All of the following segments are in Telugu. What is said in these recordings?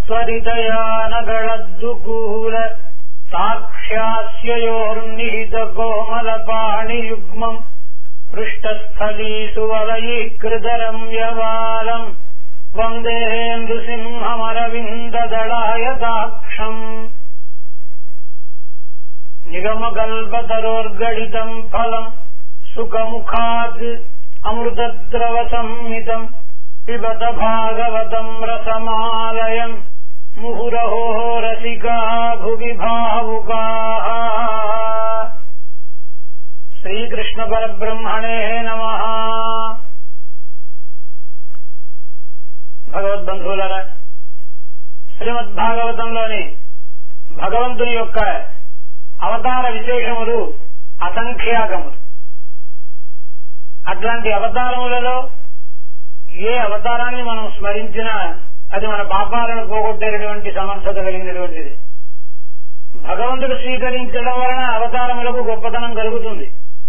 త్వరితయానగళద్దుకూల సాక్ష్యాస్యయోర్నిహిత కోమలపాణియుగ్మం పృష్టస్థలీషు వలయీకృతరం వ్యవాలం వందేందుసింహమరవిందదళాయతాక్షం నిగమకల్పతరోర్గడితం ఫలం సుఖముఖాత్ అమృతద్రవ సంహితం పిబత భాగవతం రసమాలయం ముహురహో రసికా భువి భావుకా శ్రీకృష్ణ పరబ్రహ్మణే నమ భగవద్బంధువులరా శ్రీమద్భాగవతంలోని భగవంతుని యొక్క అవతార విశేషములు అసంఖ్యాకములు అట్లాంటి అవతారములలో ఏ అవతారాన్ని మనం స్మరించినా అది మన పాపాలను పోగొట్టేటటువంటి సమర్థత కలిగినటువంటిది భగవంతుడు స్వీకరించడం వలన అవతారములకు గొప్పతనం కలుగుతుంది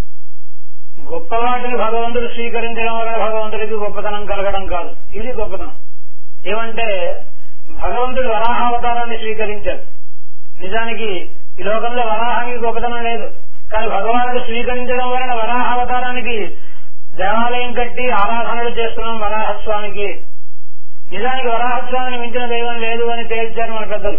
గొప్ప వాటిని భగవంతుడు స్వీకరించడం వలన భగవంతుడికి గొప్పతనం కలగడం కాదు ఇది గొప్పతనం ఏమంటే భగవంతుడు వరాహ అవతారాన్ని స్వీకరించాడు నిజానికి ఈ లోకంలో వరాహానికి గొప్పతనం లేదు కానీ భగవానుడు స్వీకరించడం వలన వరాహ అవతారానికి దేవాలయం కట్టి ఆరాధనలు చేస్తున్నాం వరాహస్వామికి నిజానికి వరాహస్వామిని మించిన దైవం లేదు అని తేల్చారు మన పెద్దలు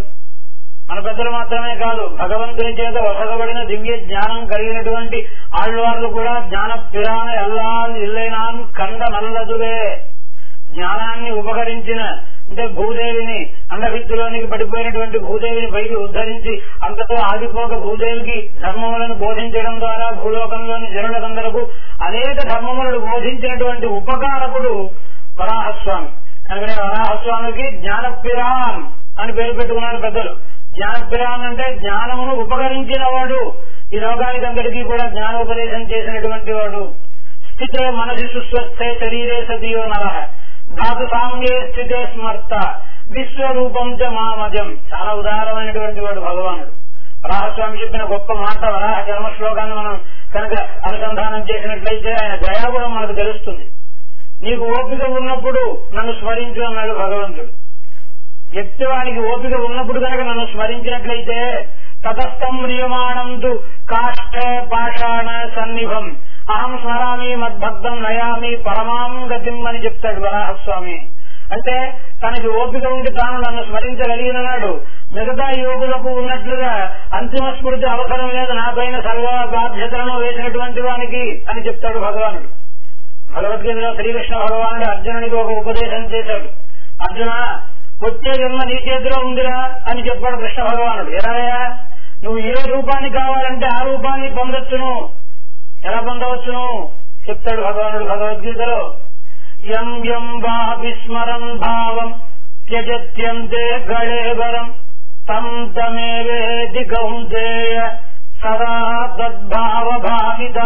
మన పెద్దలు మాత్రమే కాదు భగవంతుని చేత వసగబడిన దివ్య జ్ఞానం కలిగినటువంటి ఆళ్వార్లు కూడా జ్ఞాన పిరాన ఎల్లాన్ ఇల్లైనాన్ కండ నల్లదులే జ్ఞానాన్ని ఉపకరించిన అంటే భూదేవిని అండభిత్తులోనికి పడిపోయినటువంటి భూదేవిని పైకి ఉద్ధరించి అంతతో ఆగిపోక భూదేవికి ధర్మములను బోధించడం ద్వారా భూలోకంలోని జనులకందరకు అనేక ధర్మములను బోధించినటువంటి ఉపకారకుడు వరాహస్వామి కనుకనే వరాహస్వామికి జ్ఞానపిరాన్ అని పేరు పెట్టుకున్నారు పెద్దలు జ్ఞానపిరాన్ అంటే జ్ఞానమును ఉపకరించిన వాడు ఈ లోకానికి అందరికీ కూడా జ్ఞానోపదేశం చేసినటువంటి వాడు స్థితే మనసి సుస్వస్థే శరీరే సతియో నర ధాతు సాంగే స్థితే స్మర్త విశ్వరూపం చ మామజం చాలా ఉదారమైనటువంటి వాడు భగవానుడు వరాహస్వామి చెప్పిన గొప్ప మాట వరాహ జన్మ శ్లోకాన్ని మనం కనుక అనుసంధానం చేసినట్లయితే ఆయన దయాగుణం మనకు తెలుస్తుంది నీకు ఓపిక ఉన్నప్పుడు నన్ను స్మరించు అన్నాడు భగవంతుడు వ్యక్తివానికి ఓపిక ఉన్నప్పుడు కనుక నన్ను స్మరించినట్లయితే తతస్థం మ్రియమాణం తు కాష్ట పాషాణ సన్నిభం అహం స్మరామి మద్భక్తం నయామి పరమాం గతిం అని చెప్తాడు వరాహస్వామి అంటే తనకి ఓపిక ఉండి తాను నన్ను స్మరించగలిగిన నాడు మిగతా యోగులకు ఉన్నట్లుగా అంతిమ స్మృతి అవసరం లేదు నాపైన సర్వ బాధ్యతలను వేసినటువంటి వానికి అని చెప్తాడు భగవానుడు భగవద్గీతలో శ్రీకృష్ణ భగవానుడు అర్జునుడికి ఒక ఉపదేశం చేశాడు అర్జున వచ్చే జన్మ నీ చేతిలో ఉందిరా అని చెప్పాడు కృష్ణ భగవానుడు ఎలాయా నువ్వు ఏ రూపాన్ని కావాలంటే ఆ రూపాన్ని పొందొచ్చును ఎలా పొందవచ్చును చెప్తాడు భగవానుడు భగవద్గీతలో యం యం వా విస్మరం భావం త్యజత్యంతే గళేవరం తం తమేవేది కౌంతేయ సదా తద్భావ భావిత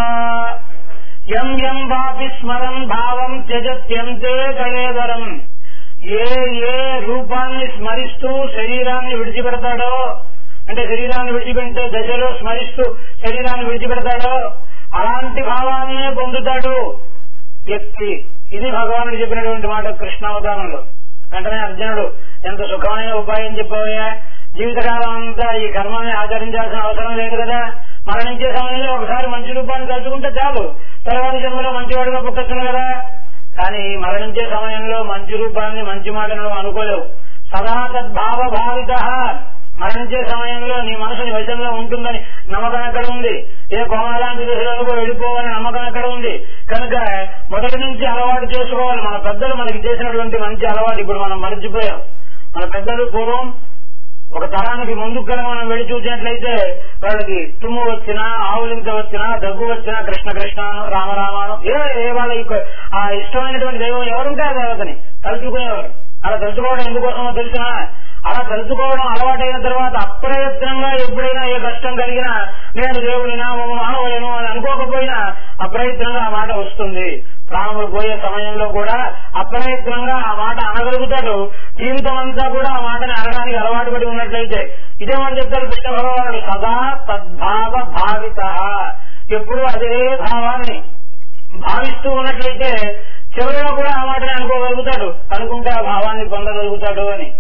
యం యం వాపి స్మరం భావం త్యజత్యంతే గళేవరం ఏ ఏ రూపాన్ని స్మరిస్తూ శరీరాన్ని విడిచిపెడతాడో అంటే శరీరాన్ని విడిచిపెట్టే దశలో స్మరిస్తూ శరీరాన్ని విడిచిపెడతాడో అలాంటి భావాన్నే పొందుతాడు వ్యక్తి ఇది భగవానుడు చెప్పినటువంటి మాట కృష్ణావతారంలో వెంటనే అర్జునుడు ఎంత సుఖమైన ఉపాయం చెప్పవయ్యా జీవితకాలం అంతా ఈ కర్మని ఆచరించాల్సిన అవసరం లేదు కదా మరణించే సమయంలో ఒకసారి మంచి రూపాన్ని తలుచుకుంటే చాలు తర్వాత జన్మలో మంచివాడిగా పుట్టచ్చును కదా కానీ మరణించే సమయంలో మంచి రూపాన్ని మంచి మాటను అనుకోలేవు సదా తద్భావ భావిత మరణించే సమయంలో నీ మనసు నీ వశంలో ఉంటుందని నమ్మకం ఎక్కడ ఉంది ఏ కోమలాంటి దశలకు వెళ్ళిపోవని నమ్మకం ఎక్కడ ఉంది కనుక మొదటి నుంచి అలవాటు చేసుకోవాలి మన పెద్దలు మనకి చేసినటువంటి మంచి అలవాటు ఇప్పుడు మనం మర్చిపోయాం మన పెద్దలు పూర్వం ఒక తరానికి ముందుకు కనుక మనం వెళ్ళి చూసినట్లయితే వాళ్ళకి తుమ్ము వచ్చినా ఆవులింత వచ్చినా దగ్గు వచ్చినా కృష్ణ కృష్ణాను రామరామాను ఏ ఏ వాళ్ళ యొక్క ఆ ఇష్టమైనటువంటి దైవం ఎవరుంటే ఆ దేవతని తలుచుకునేవారు అలా తలుచుకోవడం ఎందుకోసమో తెలిసినా అలా తలుచుకోవడం అలవాటైన తర్వాత అప్రయత్నంగా ఎప్పుడైనా ఏ కష్టం కలిగినా నేను దేవుడినా మానవులను అని అనుకోకపోయినా అప్రయత్నంగా ఆ మాట వస్తుంది ప్రాణములు పోయే సమయంలో కూడా అప్రయత్నంగా ఆ మాట అనగలుగుతాడు జీవితం అంతా కూడా ఆ మాటని అనడానికి అలవాటు పడి ఉన్నట్లయితే ఇదే మాట చెప్తాడు కృష్ణ భగవానుడు సదా తద్భావ భావిత ఎప్పుడు అదే భావాన్ని భావిస్తూ ఉన్నట్లయితే చివరిలో కూడా ఆ మాటని అనుకోగలుగుతాడు అనుకుంటే ఆ భావాన్ని పొందగలుగుతాడు అని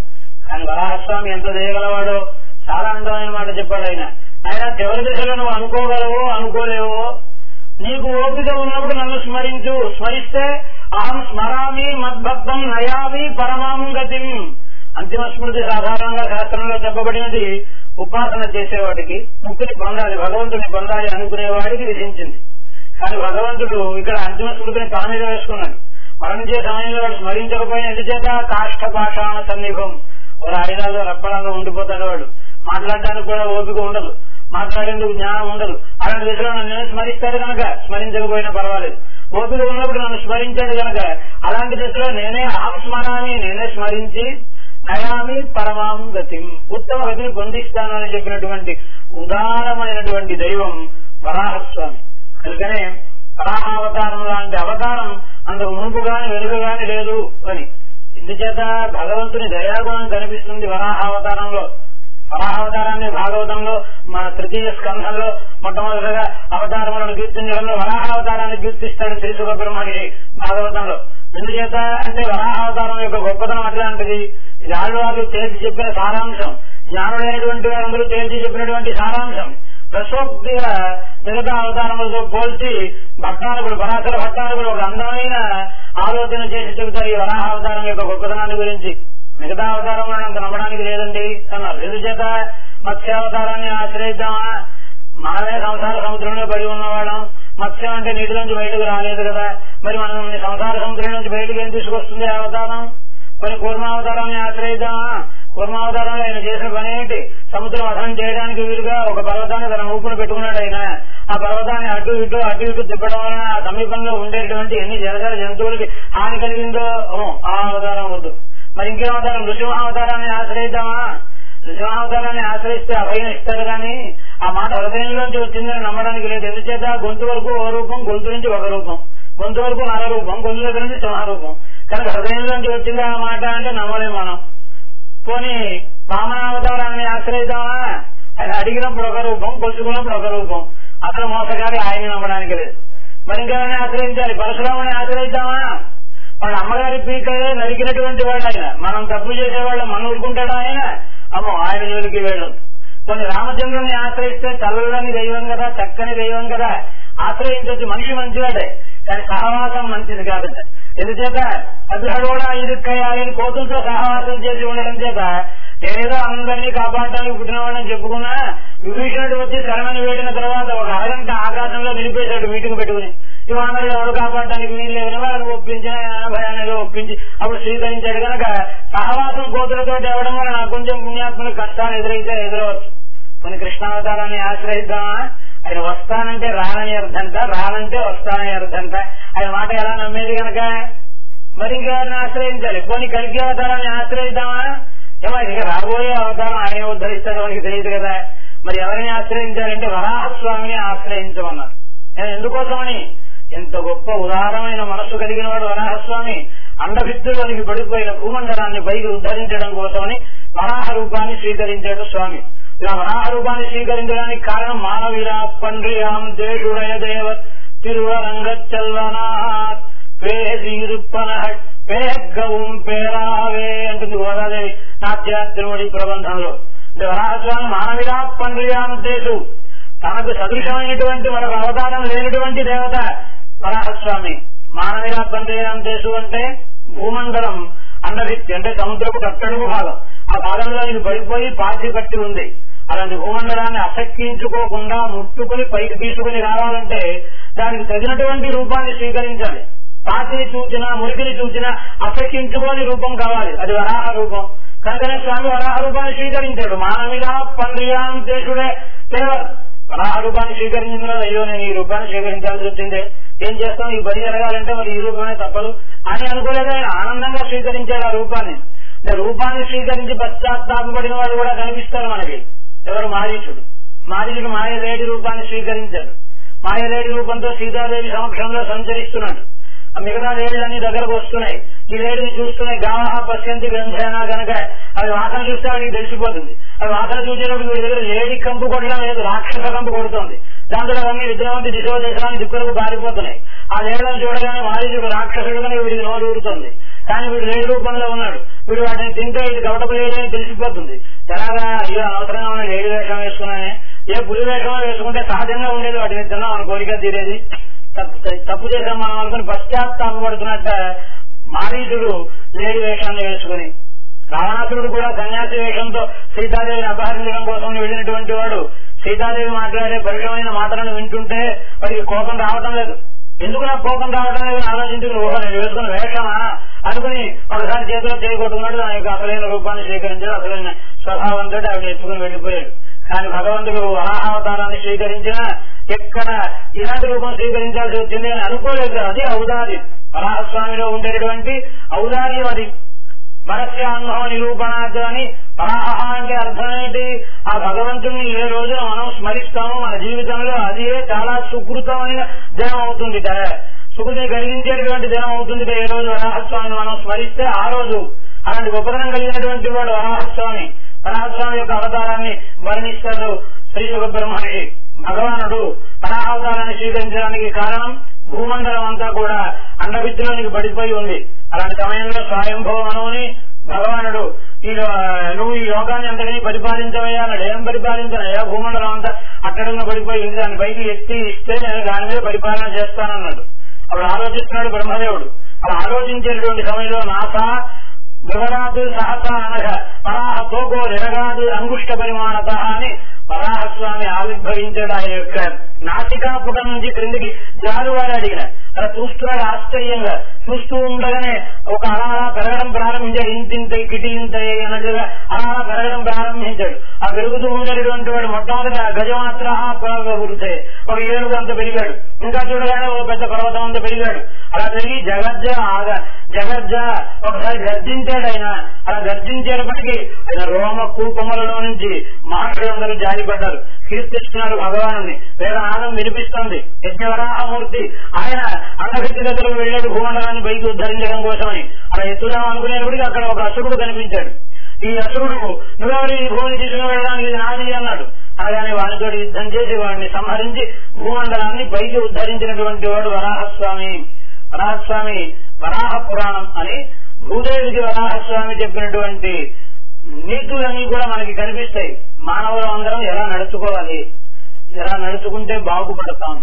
కానీ వరాహస్వామి ఎంత చేయగలవాడో చాలా అందమైన మాట చెప్పాడు ఆయన ఆయన చివరి దశలో నువ్వు అనుకోగలవో అనుకోలేవో నీకు ఓపిక ఉన్నప్పుడు నన్ను స్మరించు స్మరిస్తే అహం స్మరామి మద్భక్తం నయామి పరమాం గతిం అంతిమ స్మృతి సాధారణంగా శాస్త్రంలో చెప్పబడినది ఉపాసన చేసేవాడికి ముక్తిని పొందాలి భగవంతుని పొందాలి అనుకునేవాడికి విధించింది కానీ భగవంతుడు ఇక్కడ అంతిమ స్మృతిని తన మీద వేసుకున్నాడు మరణించే సమయంలో వాడు స్మరించకపోయిన ఎందుచేత కాష్ట పాషాణ సన్నిభం ఒక ఆయుధాలు రప్పడంగా ఉండిపోతాడు వాడు మాట్లాడడానికి కూడా ఓపిక ఉండదు మాట్లాడేందుకు జ్ఞానం ఉండదు అలాంటి దిశలో నన్ను స్మరిస్తాడు కనుక స్మరించకపోయినా పర్వాలేదు ఓపిక ఉన్నప్పుడు నన్ను స్మరించాడు కనుక అలాంటి దిశలో నేనే అహం స్మరామి నేనే స్మరించి నయామి పరమాం గతి ఉత్తమ గతిని పొందిస్తానని చెప్పినటువంటి ఉదారమైనటువంటి దైవం వరాహస్వామి అందుకనే వరాహావతారం లాంటి అవతారం అంతకు మునుపు గాని వెనుక గాని లేదు అని ఇందుచేత భగవంతుని దయాగుణం కనిపిస్తుంది వరాహావతారంలో వరాహావతారాన్ని భాగవతంలో మన తృతీయ స్కంధంలో మొట్టమొదటిగా అవతారములను కీర్తించడంలో వరాహావతారాన్ని కీర్తిస్తాడు శ్రీ సుఖ బ్రహ్మణి భాగవతంలో ఎందుచేత అంటే వరాహావతారం యొక్క గొప్పతనం అట్లాంటిది ఇది ఆళ్వార్లు తేల్చి చెప్పిన సారాంశం జ్ఞానుడైనటువంటి వారందరూ తేల్చి చెప్పినటువంటి సారాంశం ప్రసోక్తిగా మిగతా అవతారములతో పోల్చి భట్టారకుడు పరాశర భట్టారకుడు ఒక అందమైన ఆలోచన చేసి చెబుతారు ఈ వరాహ అవతారం యొక్క గొప్పతనాన్ని గురించి మిగతా అవతారం అంత నమ్మడానికి లేదండి అన్నారు ఎందుచేత మత్స్యావతారాన్ని ఆశ్రయిద్దామా మనమే సంసార సముద్రంలో పడి ఉన్నవాళ్ళం మత్స్యం అంటే నీటిలోంచి బయటకు రాలేదు కదా మరి మనం సంసార సముద్రం నుంచి బయటకు ఏం తీసుకొస్తుంది ఆ అవతారం కొన్ని కూర్మావతారాన్ని ఆశ్రయిద్దామా కూర్మావతారంలో ఆయన చేసిన పని ఏంటి సముద్రం అసనం చేయడానికి వీలుగా ఒక పర్వతాన్ని తన ఊపును పెట్టుకున్నాడు ఆయన ఆ పర్వతాన్ని అటు ఇటు అటు ఇటు తిప్పడం వలన ఆ సమీపంలో ఉండేటువంటి ఎన్ని జలచర జంతువులకి హాని కలిగిందో ఓ, ఆ అవతారం వద్దు మరి ఇంకేం అవతారం నృసింహావతారాన్ని ఆశ్రయిద్దామా నృసింహావతారాన్ని ఆశ్రయిస్తే అభయం ఇస్తారు కానీ ఆ మాట హృదయంలోంచి వచ్చిందని నమ్మడానికి లేదు ఎందుచేత గొంతు వరకు ఓ రూపం గొంతు నుంచి ఒక రూపం గొంతు వరకు నర రూపం గొంతు దగ్గర నుంచి సింహరూపం కనుక హృదయంలోంచి వచ్చింది ఆ మాట అంటే నమ్మలేం మనం పోనీ వామనావతారాన్ని ఆశ్రయిద్దామా ఆయన అడిగినప్పుడు ఒక రూపం కొలుచుకున్నప్పుడు ఒక రూపం అసలు మోసగారి ఆయన నమ్మడానికి లేదు మరి ఇంకెవరిని ఆశ్రయించాలి పరశురాముని ఆశ్రయిద్దామా వాళ్ళ అమ్మగారి పీకలే నరికినటువంటి వాడు ఆయన మనం తప్పు చేసేవాళ్ళు మనం ఊరుకుంటాడు ఆయన అమ్మో ఆయన జోలికి వేడు కొన్ని రామచంద్రుని ఆశ్రయిస్తే చల్లని దైవం కదా చక్కని దైవం కదా ఆశ్రయించవచ్చు మనిషి మంచివాడే కానీ సహవాసం మంచిది కాదు ఎందుచేత అద్భుతోడా ఇరుక్కయ్యాయని కోతులతో సహవాసం చేసి ఉండడం చేత నేనేదో అందరినీ కాపాడటానికి పుట్టినవాడని చెప్పుకున్నా విభీషణుడు వచ్చి శరణని వేడిన తర్వాత ఒక అరగంట ఆకాశంలో నిలిపేశాడు మీటింగ్ పెట్టుకుని ఈ వానరులు ఎవరు కాపాడటానికి వీలు లేవని వాళ్ళని ఒప్పించి ఆయన భయాన్ని ఒప్పించి అప్పుడు స్వీకరించాడు కనుక సహవాసం కోతులతో తేవడం వల్ల నాకు కొంచెం పుణ్యాత్మని కష్టాలు ఎదురైతే ఎదురవచ్చు కొన్ని కృష్ణావతారాన్ని ఆశ్రయిద్దామా ఆయన వస్తానంటే రానని అర్థంట రానంటే వస్తానని అర్థంట ఆయన మాట ఎలా నమ్మేది కనుక మరి ఇంకెవరిని ఆశ్రయించాలి కొన్ని కలిగి అవతారాన్ని ఆశ్రయిద్దామా ఏమో ఇక రాబోయే అవతారం ఆయన ఉద్ధరిస్తాడో మనకి తెలియదు కదా మరి ఎవరిని ఆశ్రయించాలంటే వరాహస్వామిని ఆశ్రయించమన్నారు నేను ఎందుకోసమని ఎంత గొప్ప ఉదారమైన మనస్సు కలిగిన వాడు వరాహస్వామి అండభిత్తులోనికి పడిపోయిన భూమండలాన్ని పైకి ఉద్ధరించడం కోసమని వరాహ రూపాన్ని స్వీకరించాడు స్వామి ఇలా వరాహ రూపాన్ని స్వీకరించడానికి కారణం మానవీరా పండ్రియాం దేశుడయ దేవ తిరువరంగచ్చల్వనాథ్ పేసీరుప్పన పేగ్గవం పేరావే అంటుంది గోదాదేవి నాట్యాద్రుడి ప్రబంధంలో అంటే వరాహస్వామి మానవిరా పండ్రియాం దేశు తనకు సదృశమైనటువంటి మరొక అవతారం లేనటువంటి దేవత వరాహస్వామి మానవిరా పండ్రియాం దేశు అంటే భూమండలం అండభిత్తి అంటే సముద్రపు కట్టడుగు భాగం ఆ భాగంలో ఇది పడిపోయి పాచి కట్టి ఉంది అలాంటి భూమండలాన్ని అసక్కించుకోకుండా ముట్టుకుని పైకి తీసుకుని రావాలంటే దానికి తగినటువంటి రూపాన్ని స్వీకరించాలి పాతిని చూచినా మురికిని చూచినా అసక్కించుకోని రూపం కావాలి అది వరాహ రూపం కనుకనే స్వామి వరాహ రూపాన్ని స్వీకరించాడు మానవిగా పండ్రియాంతేషుడే కేవలం వరాహ రూపాన్ని స్వీకరించిన అయ్యో నేను ఈ రూపాన్ని స్వీకరించాల్సి వచ్చిందే ఏం చేస్తాం ఈ పని జరగాలంటే మరి ఈ రూపమే తప్పదు అని అనుకోలేదు ఆయన ఆనందంగా స్వీకరించాడు ఆ రూపాన్ని అంటే రూపాన్ని స్వీకరించి పశ్చాత్తాపడిన వాడు కూడా కనిపిస్తారు మనకి ఎవరు మారీచుడు మారీచుడు మాయలేడి రూపాన్ని స్వీకరించాడు మాయలేడి రూపంతో సీతాదేవి సమక్షంలో సంచరిస్తున్నాడు ఆ మిగతా లేడులన్నీ దగ్గరకు వస్తున్నాయి ఈ లేడిని చూస్తున్నాయి గామహ పశ్యంతి గ్రంథైనా కనుక అది వాసన చూస్తే వాడికి తెలిసిపోతుంది అది వాసన చూసేటప్పుడు వీడి దగ్గర లేడి కంపు కొట్టడం లేదు రాక్షస కంపు కొడుతోంది దాంతో అవన్నీ విద్యావంతి దిశో దేశాన్ని దిక్కులకు పారిపోతున్నాయి ఆ లేడలను చూడగానే మారీచుడు రాక్షసుడుగానే వీడికి నోరు ఊరుతుంది కానీ వీడు లేడి రూపంలో ఉన్నాడు వీడు వాటిని తింటే ఇది కవటపు లేడు అని తెలిసిపోతుంది ఎలాగా అయ్యో అనవసరంగా ఉన్న లేడి వేషం వేసుకున్నానే ఏ పులి వేషం వేసుకుంటే సహజంగా ఉండేది వాటిని తిన్నాం మన కోరిక తీరేది తప్పు తప్పు చేసాం మనం అనుకుని పశ్చాత్తాపడుతున్నట్ట మారీచుడు లేడి వేషాన్ని వేసుకుని రావణాసురుడు కూడా సన్యాసి వేషంతో సీతాదేవిని అపహరించడం కోసం వెళ్ళినటువంటి వాడు సీతాదేవి మాట్లాడే పరిచయమైన మాటలను వింటుంటే వాడికి కోపం రావటం లేదు ఎందుకు నాకు కోపం రావటం లేదని ఆలోచించుకుని ఓహో నేను వేసుకున్న వేషమా అనుకుని ఒకసారి చేతిలో చేయగొట్టుకున్నాడు దాని యొక్క అసలైన రూపాన్ని స్వీకరించాడు అసలైన స్వభావంతో ఆవిడ ఎత్తుకుని వెళ్ళిపోయాడు కానీ భగవంతుడు వరాహావతారాన్ని స్వీకరించిన ఎక్కడ ఇలాంటి రూపం స్వీకరించాల్సి వచ్చింది అని అనుకోలేదు అది ఔదార్యం వరాహస్వామిలో ఉండేటువంటి ఔదార్యం అది పరస్యానుభవ నిరూపణార్థ అని పరాహ అంటే అర్థం ఏంటి ఆ భగవంతుని ఏ రోజున మనం స్మరిస్తామో మన జీవితంలో అదే చాలా సుకృతమైన దినం అవుతుంది సుకృతిని కలిగించేటువంటి దినం అవుతుంది ఏ రోజు వరాహస్వామిని మనం స్మరిస్తే ఆ రోజు అలాంటి గొప్పదనం కలిగినటువంటి వాడు వరాహస్వామి వరాహస్వామి యొక్క అవతారాన్ని వర్ణిస్తాడు శ్రీ సుఖ బ్రహ్మర్షి భగవానుడు వరాహావతారాన్ని స్వీకరించడానికి కారణం భూమండలం అంతా కూడా అండవిద్యలోనికి పడిపోయి ఉంది అలాంటి సమయంలో స్వయంభవం అనుని భగవానుడు ఈ నువ్వు ఈ యోగాన్ని అంతటినీ పరిపాలించవయ్యా అన్నాడు ఏం పరిపాలించనయ్యా భూమండలం అంతా అట్టడంగా పడిపోయి ఉంది దాన్ని పైకి ఎత్తి ఇస్తే నేను దాని మీద పరిపాలన చేస్తానన్నాడు అప్పుడు ఆలోచిస్తున్నాడు బ్రహ్మదేవుడు అలా ఆలోచించేటువంటి సమయంలో నాసా వివరాదు సహస అనగా పరాహ తోకో నిరగాదు అంగుష్ట పరిమాణత అని వరాహస్వామి ఆవిర్భవించాడు ఆయన యొక్క నాసికాపుటం నుంచి క్రిందికి జాలువారు అడిగిన అలా చూస్తున్నాడు ఆశ్చర్యంగా చూస్తూ ఉండగానే ఒక అలా అలా పెరగడం ప్రారంభించాడు ఇంతింత కిటి ఇంత అన్నట్టుగా అలా అలా పెరగడం ప్రారంభించాడు ఆ పెరుగుతూ ఉండేటువంటి వాడు మొట్టమొదట గజమాత్ర పురితే ఒక ఏనుగు అంత పెరిగాడు ఇంకా చూడగానే ఒక పెద్ద పర్వతం అంత పెరిగాడు అలా పెరిగి జగజ్జ ఆగ జగజ్జ ఒకసారి గర్జించాడు ఆయన అలా గర్జించేటప్పటికీ ఆయన రోమ కూపములలో నుంచి మహర్షులందరూ జారిపడ్డారు కీర్తిస్తున్నాడు భగవాను వేదనాదం వినిపిస్తుంది యజ్ఞవరాహమూర్తి ఆయన అన్నశక్తి దగ్గరకు వెళ్ళాడు భూమండలాన్ని పైకి ఉద్ధరించడం కోసమని అలా ఎత్తుదాం అనుకునేటప్పటికీ అక్కడ ఒక అసురుడు కనిపించాడు ఈ అసురుడు నువ్వెవరి ఈ భూమిని తీసుకుని వెళ్ళడానికి ఇది నాది అన్నాడు అలానే వానితో యుద్ధం చేసి వాడిని సంహరించి భూమండలాన్ని పైకి ఉద్ధరించినటువంటి వాడు వరాహస్వామి వరాహస్వామి వరాహ పురాణం అని భూదేవికి వరాహస్వామి చెప్పినటువంటి నీతులన్నీ కూడా మనకి కనిపిస్తాయి మానవులు అందరం ఎలా నడుచుకోవాలి ఎలా నడుచుకుంటే బాగుపడతాం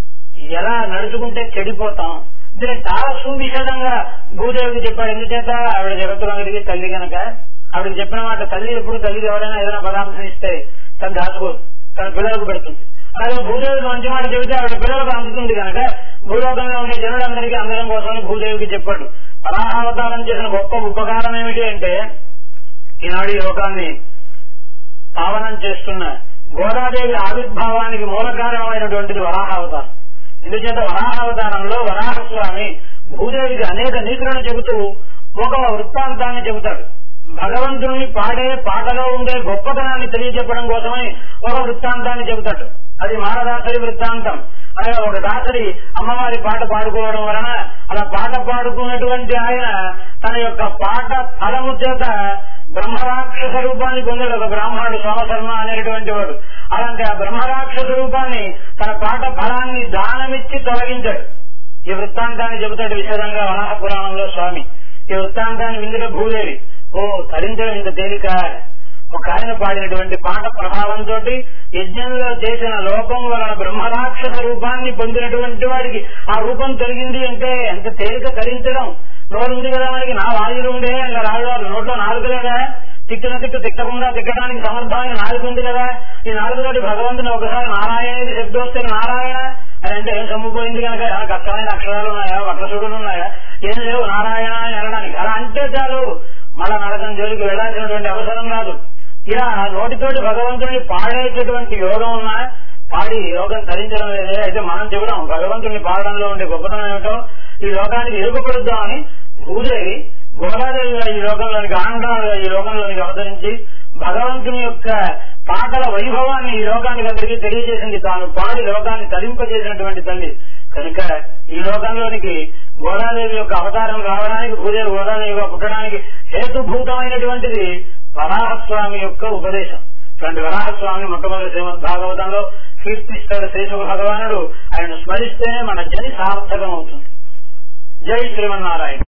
ఎలా నడుచుకుంటే చెడిపోతాం దీన్ని చాలా సువిషదంగా భూదేవికి చెప్పాడు ఎందుచేత ఆవిడ జగత్తులందరికీ తల్లి గనక ఆవిడకి చెప్పిన మాట తల్లి ఎప్పుడు తల్లికి ఎవరైనా ఏదైనా పదార్థం ఇస్తే తను దాచుకోదు తన పిల్లలకు పెడుతుంది అలాగే భూదేవికి మంచి మాట చెబితే ఆవిడ పిల్లలకు అందుతుంది కనుక భూలోకంలో ఉండే జనులందరికీ అందడం కోసం భూదేవికి చెప్పాడు పరాహావతారం చేసిన గొప్ప ఉపకారం ఏమిటి అంటే ఈనాడు ఈ లోకాన్ని పావనం చేస్తున్న గోదాదేవి ఆవిర్భావానికి మూల కారణమైనటువంటిది వరాహావతారం ఎందుచేత వరాహావతారంలో వరాహస్వామి భూదేవికి అనేక నీతులను చెబుతూ ఒక వృత్తాంతాన్ని చెబుతాడు భగవంతుని పాడే పాటలో ఉండే గొప్పతనాన్ని తెలియజెప్పడం కోసమై ఒక వృత్తాంతాన్ని చెబుతాడు అది మానదాసరి వృత్తాంతం అనగా ఒక దాసరి అమ్మవారి పాట పాడుకోవడం వలన అలా పాట పాడుకున్నటువంటి ఆయన తన యొక్క పాట ఫలము చేత బ్రహ్మరాక్షస రూపాన్ని పొందాడు ఒక బ్రాహ్మణుడు సోమశర్మ అనేటువంటి వాడు అలాంటి ఆ బ్రహ్మరాక్షస రూపాన్ని తన పాట ఫలాన్ని దానమిచ్చి తొలగించాడు ఈ వృత్తాంతాన్ని చెబుతాడు విశదంగా వరాహ పురాణంలో స్వామి ఈ వృత్తాంతాన్ని విందుట భూదేవి ఓ తరించడం ఇంత తేలిక ఒక ఆయన పాడినటువంటి పాట ప్రభావంతో యజ్ఞంలో చేసిన లోపం వలన బ్రహ్మరాక్షస రూపాన్ని పొందినటువంటి వాడికి ఆ రూపం తొలగింది అంటే ఎంత తేలిక తరించడం నోరుంది కదా మనకి నా వాయులు ఉండే ఇంకా రాళ్ళు నోట్లో నాలుగు కదా తిట్టిన తిట్టు తిట్టకుండా తిట్టడానికి సమర్థమైన నాలుగు ఉంది కదా ఈ నాలుగుతోటి భగవంతుని ఒకసారి నారాయణ శబ్దం వస్తే నారాయణ అని అంటే ఏం సొమ్ముపోయింది కనుక ఏమైనా కష్టమైన అక్షరాలు ఉన్నాయా వక్రసుడులు ఉన్నాయా ఏం లేవు నారాయణ అని అనడానికి అలా అంటే చాలు మళ్ళా నరకం జోలికి వెళ్లాల్సినటువంటి అవసరం రాదు ఇలా నోటితోటి భగవంతుని పాడేటటువంటి యోగం ఉన్నా పాడి యోగం ధరించడం లేదే అయితే మనం చెబుదాం భగవంతుని పాడడంలో ఉండే గొప్పతనం ఏమిటో ఈ లోకానికి ఎరుగుపడుద్దామని భూదేవి గోదాదేవిగా ఈ లోకంలోనికి ఆనందంగా ఈ లోకంలోనికి అవతరించి భగవంతుని యొక్క పాటల వైభవాన్ని ఈ లోకానికి అందరికీ తెలియజేసింది తాను పాడి లోకాన్ని తరింపజేసినటువంటి తల్లి కనుక ఈ లోకంలోనికి గోదాదేవి యొక్క అవతారం రావడానికి భూదేవి గోదాదేవిగా పుట్టడానికి హేతుభూతమైనటువంటిది వరాహస్వామి యొక్క ఉపదేశం ఇట్లాంటి వరాహస్వామి మొట్టమొదటి శ్రీమద్ భాగవతంలో కీర్తిస్తాడు శ్రీశుభ భగవానుడు ఆయన స్మరిస్తేనే మన జని సార్థకం అవుతుంది జై శ్రీమన్నారాయణ